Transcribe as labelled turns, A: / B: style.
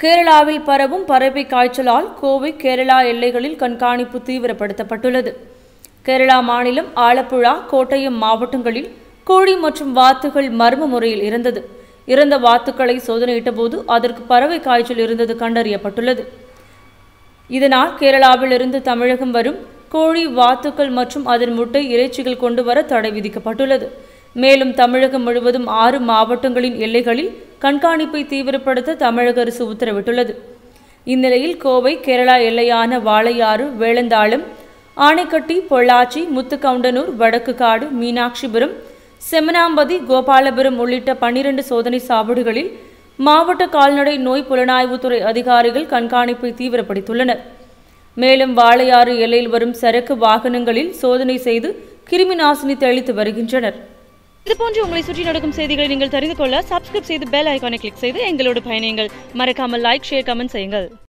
A: கேரளாவில் பரவும் பறவை காய்ச்சலால் கோவை கேரளா எல்லைகளில் கண்காணிப்பு தீவிரப்படுத்தப்பட்டுள்ளது கேரளா மாநிலம் ஆலப்புழா கோட்டயம் மாவட்டங்களில் கோழி மற்றும் வாத்துகள் மர்ம முறையில் இருந்தது இறந்த வாத்துக்களை சோதனையிட்டபோது அதற்கு பறவை காய்ச்சல் இருந்தது கண்டறியப்பட்டுள்ளது இதனால் கேரளாவில் இருந்து தமிழகம் வரும் கோழி வாத்துக்கள் மற்றும் அதன் முட்டை இறைச்சிகள் கொண்டு வர தடை விதிக்கப்பட்டுள்ளது மேலும் தமிழகம் முழுவதும் ஆறு மாவட்டங்களின் எல்லைகளில் கண்காணிப்பை தீவிரப்படுத்த தமிழக அரசு உத்தரவிட்டுள்ளது இந்நிலையில் கோவை கேரளா எல்லையான வாளையாறு வேளந்தாளம் ஆனைக்கட்டி பொள்ளாச்சி முத்துக்கவுண்டனூர் வடக்கு காடு மீனாட்சிபுரம் செமனாம்பதி கோபாலபுரம் உள்ளிட்ட பன்னிரண்டு சோதனை சாவடிகளில் மாவட்ட கால்நடை நோய் புலனாய்வுத்துறை அதிகாரிகள் கண்காணிப்பை தீவிரப்படுத்தியுள்ளனர் மேலும் வாளையாறு எல்லையில் வரும் சரக்கு வாகனங்களில் சோதனை செய்து கிருமி நாசினி தெளித்து வருகின்றனர்
B: இதுபோன்று உங்களை சுற்றி நடக்கும் செய்திகளை நீங்கள் தெரிந்து கொள்ள சப்ஸ்கிரைப் செய்து பெல் ஐகானை கிளிக் செய்து எங்களோடு பயணியுங்கள் மறக்காமல் லைக் ஷேர் கமெண்ட் செய்யுங்கள்